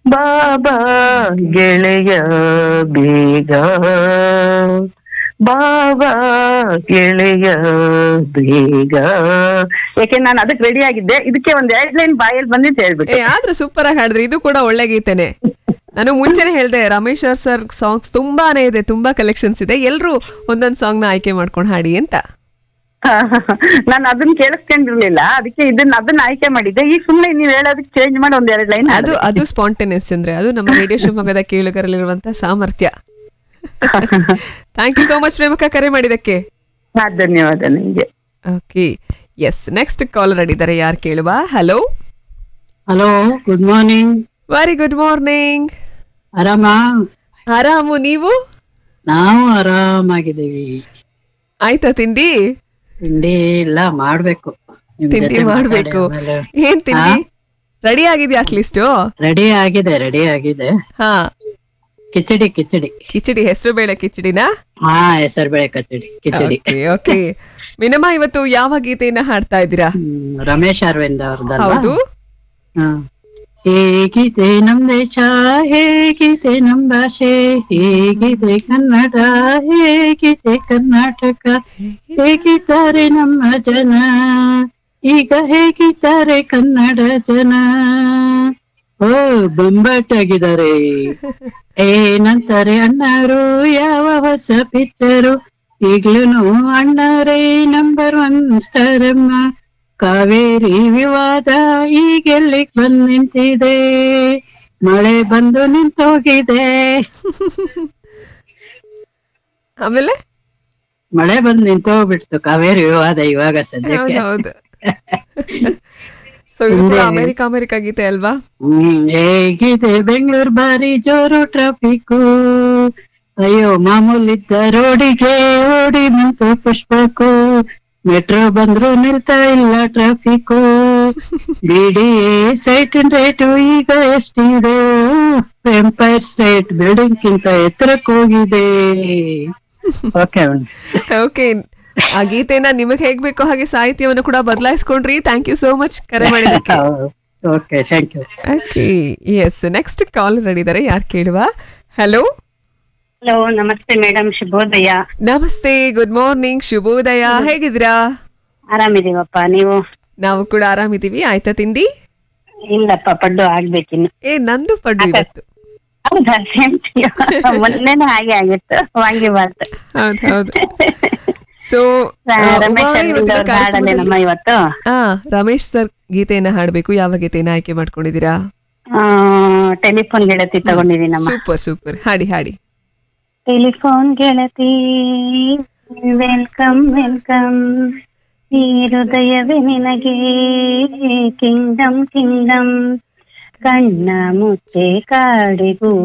ಬಾಬಾ ಗೆಳೆಯ ಬೇಗ ಬಾಬಾ ಗೆಳೆಯ ಬೇಗ ಯಾಕೆ ನಾನು ಅದಕ್ಕೆ ರೆಡಿ ಆಗಿದ್ದೆ ಇದಕ್ಕೆ ಒಂದ್ ಎರಡ್ ಲೈನ್ ಬಾಯಲ್ಲಿ ಬಂದಿದ್ದು ಏ ಹೇಳ್ಬಿಟ್ಟೆ ಆದ್ರೂ ಸೂಪರ್ ಆಗಿ ಹಾಡಿದ್ರಿ ಇದು ಕೂಡ ಒಳ್ಳೆ ಗೀತೆನೆ ನಾನು ಮುಂಚೆನೆ ಹೇಳ್ದೆ ರಮೇಶ್ ಸರ್ ಸಾಂಗ್ಸ್ ತುಂಬಾನೇ ಇದೆ ತುಂಬಾ ಕಲೆಕ್ಷನ್ಸ್ ಇದೆ ಎಲ್ರು ಒಂದೊಂದ್ ಸಾಂಗ್ ನ ಆಯ್ಕೆ ಮಾಡ್ಕೊಂಡು ಹಾಡಿ ಅಂತ ನಾನು ಅದನ್ನ ಕೇಳಿಸ್ಕೊಂಡಿರ್ಲಿಲ್ಲ ಅದಕ್ಕೆ ಇದನ್ನ ಅದನ್ನ ಆಯ್ಕೆ ಮಾಡಿದ್ದೆ ಈಗ ಸುಮ್ನೆ ನೀವ್ ಹೇಳೋದಕ್ಕೆ ಚೇಂಜ್ ಮಾಡಿ ಒಂದ್ ಎರಡ್ ಲೈನ್ ಅದು ಅದು ಸ್ಪಾಂಟೇನಿಯಸ್ ಅಂದ್ರೆ ಅದು ನಮ್ಮ ರೇಡಿಯೋ ಶಿವಮೊಗ್ಗದ ಕೇಳುಗರಲ್ಲಿರುವಂತ ಸಾಮರ್ಥ್ಯ ಥ್ಯಾಂಕ್ ಯು ಸೋ ಮಚ್ ಪ್ರೇಮಕ ಕರೆ ಮಾಡಿದಕ್ಕೆ ಧನ್ಯವಾದ ನಿಮ್ಗೆ ಓಕೆ ಎಸ್ ನೆಕ್ಸ್ಟ್ ಕಾಲರ್ ಅಡಿದ್ದಾರೆ ಯಾರು ಕೇಳುವ hello hello good morning very good morning ಆರಾಮ ಆರಾಮು ನೀವು ನಾವು ಆರಾಮಾಗಿದ್ದೀವಿ ಆಯ್ತಾ ತಿಂಡಿ ತಿಂಡಿ ಇಲ್ಲ ಮಾಡ್ಬೇಕು ನಿಮ್ ತಿಂಡಿ ಜೊತೆ ಮಾಡ್ಬೇಕು ಮಾತಾಡಿ ಆಮೇಲೆ ಏನ್ ತಿಂಡಿ ರೆಡಿ ಆಗಿದ್ಯಾ ಅಟ್ಲೀಸ್ಟ್ ರೆಡಿ ಆಗಿದೆ ರೆಡಿ ಆಗಿದೆ ಹಾ ಕಿಚಡಿ ಕಿಚಡಿ ಕಿಚಡಿ ಹೆಸರು ಬೇಳೆ ಕಿಚಡಿನಾ ಹಾ ಹೆಸರುಬೇಳೆ ಕಚಡಿ ಕಿಚಡಿ ಓಕೆ ಓಕೆ ಮಿನಮ್ಮ ಇವತ್ತು ಯಾವ ಗೀತೆಯನ್ನ ಹಾಡ್ತಾ ಇದ್ದೀರಾ ಹ್ಮ್, ರಮೇಶ್ ಅರವಿಂದ್ ಅವ್ರದ್ದಲ್ವಾ ಹೌದು ಹಾ. ಹೇಗಿದೆ ನಮ್ ದೇಶ ಹೇಗಿದೆ ನಮ್ ಭಾಷೆ ಹೇಗಿದೆ ಕನ್ನಡ ಹೇಗಿದೆ ಕರ್ನಾಟಕ ಹೇಗಿದ್ದಾರೆ ನಮ್ಮ ಜನ ಈಗ ಹೇಗಿದ್ದಾರೆ ಕನ್ನಡ ಜನ ಓ ಬೊಂಬಾಟಾಗಿದ್ದಾರೆ ಏನಂತಾರೆ ಅಣ್ಣರು ಯಾವ ಹೊಸ ಪಿಕ್ಚರು ಈಗ್ಲೂನು ಅಣ್ಣರೇ ನಂಬರ್ ಒನ್ ಸ್ಟಾರಮ್ಮ ಕಾವೇರಿ ವಿವಾದ ಈಗೆಲ್ಲಿಗ್ ಬಂದ್ ನಿಂತಿದೆ ಮಳೆ ಬಂದು ನಿಂತೋಗಿದೆ ಆಮೇಲೆ ಮಳೆ ಬಂದು ನಿಂತೋಗ್ಬಿಡ್ತು ಕಾವೇರಿ ವಿವಾದ ಇವಾಗ ಸದ್ಯಕ್ಕೆ ಹೌದು ಸೊ ಇದು ಕೂಡ ಅಮೆರಿಕ ಅಮೆರಿಕ ಗೀತೆ ಅಲ್ವಾ ಹ್ಮ್ ಹೇಗಿದೆ ಬೆಂಗಳೂರು ಬಾರಿ ಜೋರು ಟ್ರಾಫಿಕ್ಕು ಅಯ್ಯೋ ಮಾಮೂಲಿದ್ದ ರೋಡಿಗೆ ಓಡಿ ನಿಂತು ಪುಷ್ಪಕು ಮೆಟ್ರೋ ಬಂದ್ರು ನಿಲ್ತಾ ಇಲ್ಲ ಟ್ರಾಫಿಕ್ಕು ಬಿಡಿ ಸೈಟ್ ರೇಟು ಈಗ ಎಷ್ಟಿದೆ ಎಂಪೈರ್ ಸ್ಟೇಟ್ ಬಿಲ್ಡಿಂಗ್ ಕಿಂತ ಎತ್ತರಕ್ಕೆ ಹೋಗಿದೆ ಓಕೆ ಓಕೆ ಆ ಗೀತೆನ ನಿಮಗೆ ಹೇಗ್ ಬೇಕೋ ಹಾಗೆ ಸಾಹಿತ್ಯವನ್ನು ಕೂಡ ಬದಲಾಯಿಸ್ಕೊಂಡ್ರಿ ಥ್ಯಾಂಕ್ ಯು ಸೋ ಮಚ್ ಕರೆ ಮಾಡಿದಕ್ಕೆ okay thank you okay yes next call ಇದ್ದಾರೆ ಯಾರು ಕೇಳುವ ಹಲೋ ಹಲೋ ನಮಸ್ತೆ ಮೇಡಮ್ ಶುಭೋದಯ ನಮಸ್ತೆ ಗುಡ್ ಮಾರ್ನಿಂಗ್ ಶುಭೋದಯ ಹೇಗಿದ್ದೀರಾ ಆರಾಮಿದೀವಪ್ಪ ನೀವು ನಾವು ಕೂಡ ಆರಾಮಿದೀವಿ ಆಯ್ತಾ ತಿಂಡಿ ಇಲ್ಲಪ್ಪ ಪಡ್ಡು ಆಗ್ಬೇಕಿನ್ನು ಏ ನಂದು ಪಡ್ಡು ಇವತ್ತು ಹೌದಾ ಸೇಮ್ ಮೊನ್ನೆನೂ ಹಾಗೆ ಆಗಿತ್ತು ವಾಂಗಿಬಾತ್ ಹೌದು ಹೌದು ಸೊ ರಮೇಶ್ ಅರವಿಂದ್ ಅವ್ರ ಹಾಡಲ್ಲೇ ನಮ್ಮ ಇವತ್ತು ಹಾ ರಮೇಶ್ ಸರ್ ಗೀತೆಯನ್ನ ಹಾಡ್ಬೇಕು ಯಾವ ಗೀತೆಯನ್ನ ಆಯ್ಕೆ ಮಾಡ್ಕೊಂಡಿದ್ದೀರಾ ಟೆಲಿಫೋನ್ ಗೆಳತಿ ತಗೊಂಡಿದ್ದೀನಮ್ಮ ಸೂಪರ್ ಸೂಪರ್ ಹಾಡಿ ಹಾಡಿ ಟೆಲಿಫೋನ್ ಗೆಳತಿ ವೆಲ್ಕಮ್ ವೆಲ್ಕಮ್ ಈ ಹೃದಯವೇ ನಿನಗೆ ಕಿಂಗ್ಡಮ್ ಕಿಂಗ್ಡಮ್ ಕಣ್ಣ ಮುಚ್ಚೆ ಕಾಡಿಗೂ